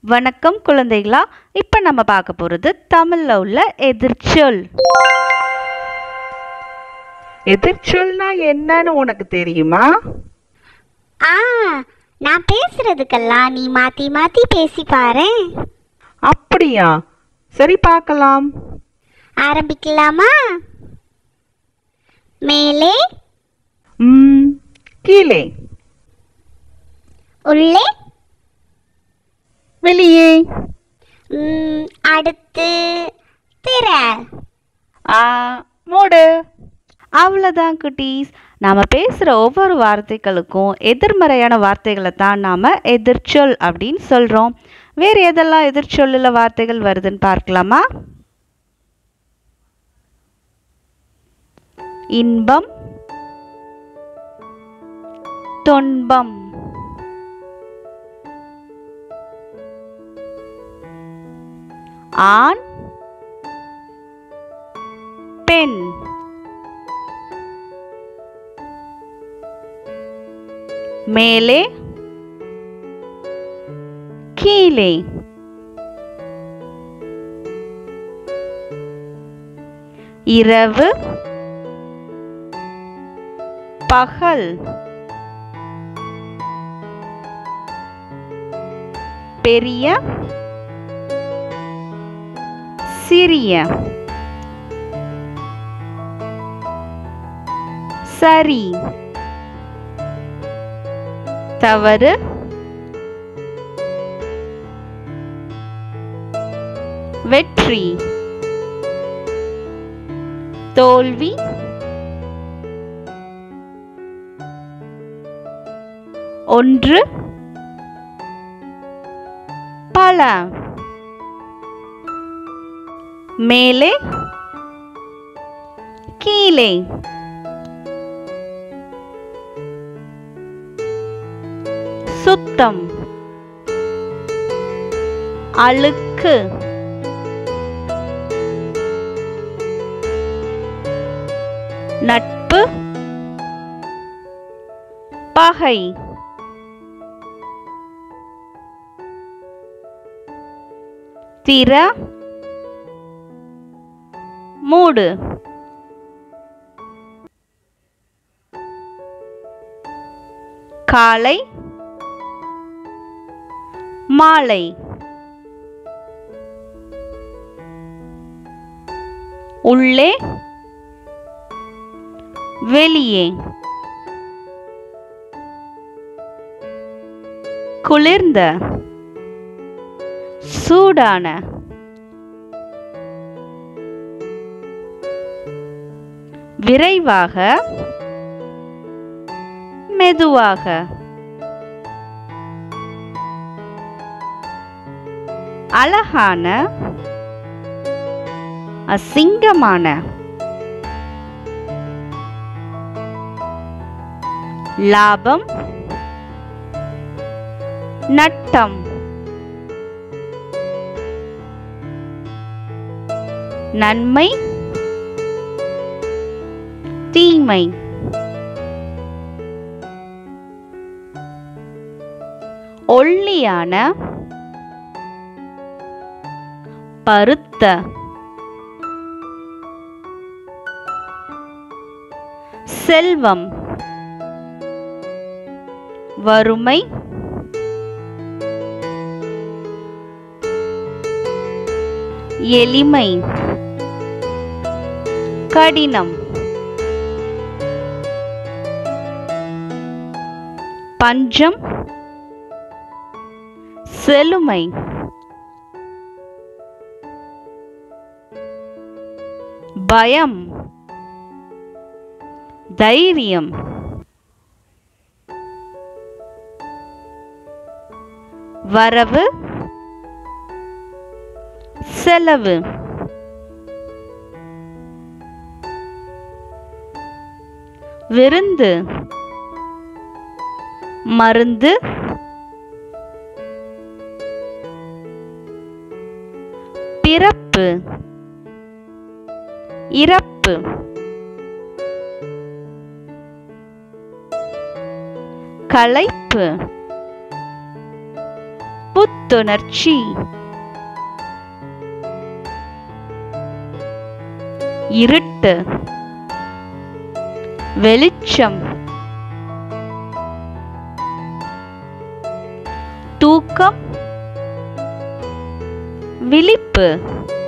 வணக்கம் குழந்தைகளா இப்போ நம்ம பார்க்க போகிறது தமிழில் உள்ள எதிர்ச்சொல் எதிர்ச்சொல்னா என்னன்னு உனக்கு தெரியுமா ஆ நான் பேசுறதுக்கெல்லாம் நீ மாத்தி மாத்தி பேசி பாரேன் அப்படியா சரி பார்க்கலாம் ஆரம்பிக்கலாமா மேலே ம், கீழே உள்ளே வெளியே ம், அடுத்து திற ஆ, மூடு அவ்வளோதான் குட்டீஸ் நாம் பேசுகிற ஒவ்வொரு வார்த்தைகளுக்கும் எதிர்மறையான வார்த்தைகளை தான் நாம் எதிர்ச்சொல் அப்படின்னு சொல்கிறோம் வேறு எதெல்லாம் எதிர்ச்சொல்லில் வார்த்தைகள் வருதுன்னு பார்க்கலாமா இன்பம் துன்பம் ஆண் பெண் மேலே கீழே இரவு பகல் பெரிய சிறிய சரி தவறு வெற்றி தோல்வி ஒன்று பல மேலே கீழே சுத்தம் அழுக்கு நட்பு பகை திற மூடு காலை மாலை உள்ளே வெளியே குளிர்ந்த சூடான விரைவாக மெதுவாக அழகான அசிங்கமான லாபம் நட்டம் நன்மை தீமை ஒல்லியான பருத்த செல்வம் வறுமை எளிமை கடினம் பஞ்சம் செழுமை பயம் தைரியம் வரவு செலவு விருந்து மருந்து பிறப்பு இறப்பு களைப்பு புத்து புத்துணர்ச்சி இருட்டு வெளிச்சம் தூக்கம் விழிப்பு